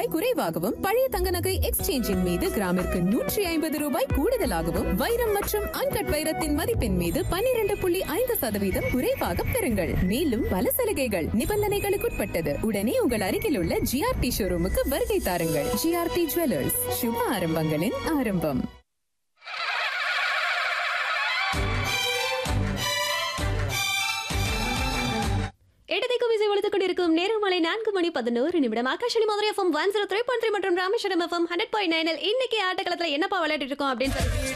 ரூபாய் குறைவாகவும் பழைய தங்க நகை எக்ஸ்சேஞ்சின் மீது கிராமிற்கு நூற்றி ஐம்பது ரூபாய் கூடுதலாகவும் வைரம் மற்றும் அன்கட் வைரத்தின் மதிப்பின் மீது பன்னிரண்டு புள்ளி ஐந்து சதவீதம் குறைவாக பெறுங்கள் மேலும் பல சலுகைகள் நிபந்தனைகளுக்குட்பட்டது உடனே உங்கள் அருகில் உள்ள ஜிஆர்டி ஷோரூமுக்கு வருகை தாருங்கள் ஜிஆர்டி ஜுவல்லர்ஸ் சுப ஆரம்பங்களின் ஆரம்பம் இடத்தைக்கு விசை ஒழித்துக் கொண்டிருக்கும் நேரம் மாலை நான்கு மணி பதினோரு நிமிடம் Akashvani Madurai FM one zero three point three மற்றும் ராமேஸ்வரம் எஃப்எம் ஹண்ட்ரட் பாயிண்ட் நைனில் இன்னைக்கு ஆட்டக்களத்துல என்னப்பா விளையாடிட்டு இருக்கோம் அப்படின்னு சொல்லி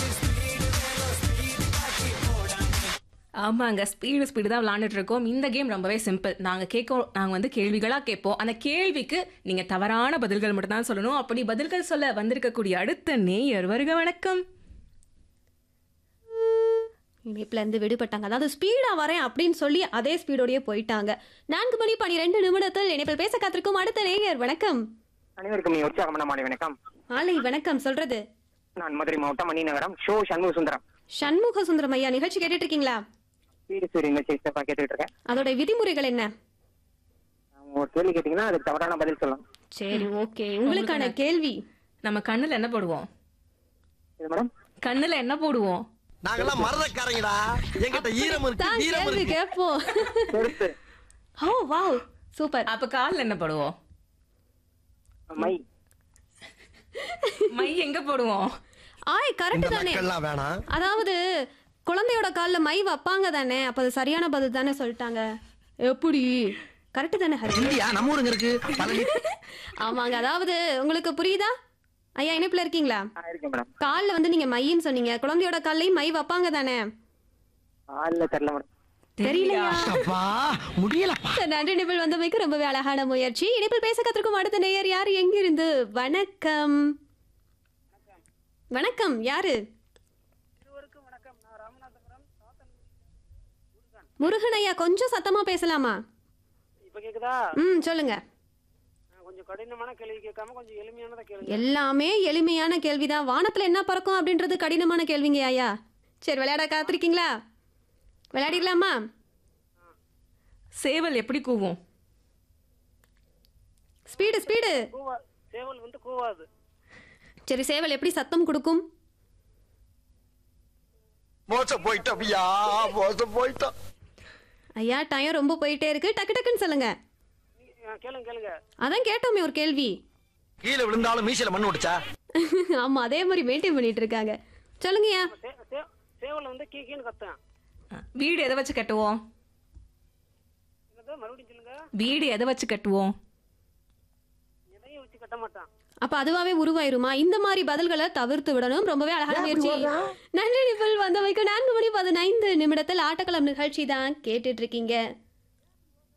ஆமாங்க ஸ்பீடு ஸ்பீடு தான் விளாண்டுட்டு இருக்கோம் இந்த கேம் ரொம்பவே சிம்பிள் நாங்கள் கேட்க நாங்கள் வந்து கேள்விகளாக கேட்போம் அந்த கேள்விக்கு நீங்கள் தவறான பதில்கள் மட்டும் தான் சொல்லணும் அப்படி பதில்கள் சொல்ல வந்திருக்கக்கூடிய அடுத்த நேயர் வருக வணக்கம் இணைப்புல இருந்து விடுபட்டாங்க அதாவது ஸ்பீடா வரேன் அப்படின்னு சொல்லி அதே ஸ்பீடோடயே போயிட்டாங்க நான்கு மணி பனிரெண்டு நிமிடத்தில் இணைப்பில் பேச காத்திருக்கும் அடுத்த நேயர் வணக்கம் அனைவருக்கும் நீ உற்சாகமான மாலை வணக்கம் மாலை வணக்கம் சொல்றது நான் மதுரை மாவட்டம் மணி நகரம் ஷோ சண்முக சுந்தரம் சண்முக சுந்தரம் ஐயா நிகழ்ச்சி கேட்டுட்டு இருக்கீங்களா வீடு சூரிய நிகழ்ச்சி சிறப்பா கேட்டுட்டு இருக்கேன் அதோட விதிமுறைகள் என்ன அவங்க ஒரு கேள்வி கேட்டீங்கன்னா அதுக்கு தவறான பதில் சொல்லலாம் சரி ஓகே உங்களுக்கான கேள்வி நம்ம கண்ணில் என்ன போடுவோம் இது மேடம் கண்ணில் என்ன போடுவோம் நாங்கெல்லாம் மரதக்காரங்கடா எங்கிட்ட ஈரம் இருக்கு தான் வீரம் கேள்வி இருக்கு கேட்போம் செருப்பு ஓ வாவ் சூப்பர் அப்போ காலில் என்ன போடுவோம் மை மை எங்கே போடுவோம் ஆய் இந்த கரெக்ட் தானே மக்கள்லாம் வேணாம் அதாவது குழந்தையோட கால்ல மை வைப்பாங்க தானே அப்ப அது சரியான பதில் தானே சொல்லிட்டாங்க எப்படி கரெக்ட் தானே ஹரி இந்தியா நம்ம ஊருங்க இருக்கு பழனி ஆமாங்க அதாவது உங்களுக்கு புரியுதா ஐயா இணைப்புல இருக்கீங்களா ஆ, இருக்கேன் மேடம் கால்ல வந்து நீங்க மைன்னு சொன்னீங்க குழந்தையோட கால்லையும் மை வைப்பாங்க தானே ஆள்ல தெரியல மேடம் தெரியலையா அப்பா முடியலப்பா சரி, நன்றி நிபிள் வந்தமைக்கு ரொம்பவே அழகான முயற்சி இணைப்பில் பேச கத்திருக்கும் அடுத்த நேயர் யார் எங்கிருந்து வணக்கம் வணக்கம் யாரு முருகன் ஐயா கொஞ்சம் சத்தமா பேசலாமா இப்ப கேக்குதா ம் சொல்லுங்க நான் கொஞ்சம் கடினமான கேள்வி கேட்காம கொஞ்சம் எளிமையானதை கேளுங்க எல்லாமே எளிமையான கேள்விதான் வானத்துல என்ன பறக்கும் அப்படின்றது கடினமான கேள்விங்க ஐயா சரி விளையாட காத்திருக்கீங்களா விளையாடிடலாமா சேவல் எப்படி கூவும் ஸ்பீடு ஸ்பீடு கூவா சேவல் வந்து கூவாது சரி சேவல் எப்படி சத்தம் கொடுக்கும் மோசம் போயிட்டோம் ஐயா மோசம் போயிட்டோம் ஐயா டயம் ரொம்ப போயிட்டே இருக்கு டக்கு டக்குன்னு சொல்லுங்க நீ- ஆ, கேளுங்க கேளுங்க அதான் கேட்டோமே ஒரு கேள்வி கீழே விழுந்தாலும் மீசையில மண்ணு ஒடிச்சா ஆமா அதே மாதிரி மெயின்டைன் பண்ணிட்டு இருக்காங்க சொல்லுங்கய்யா சே- சே- சேவல் வந்து கீ கீன்னு கத்தேன் வீடு எதை வச்சு கட்டுவோம் என்னது மறுபடியும் சொல்லுங்க வீடு எதை வச்சு கட்டுவோம் எதையும் வச்சு கட்ட மாட்டான் அப்ப அதுவாவே உருவாயிருமா இந்த மாதிரி பதில்களை தவிர்த்து விடணும் ரொம்பவே அழகான முயற்சி நன்றி நிபுல் வந்தவைக்கு நான்கு மணி பதினைந்து நிமிடத்தில் ஆட்டக்களம் நிகழ்ச்சி தான் கேட்டுட்டு இருக்கீங்க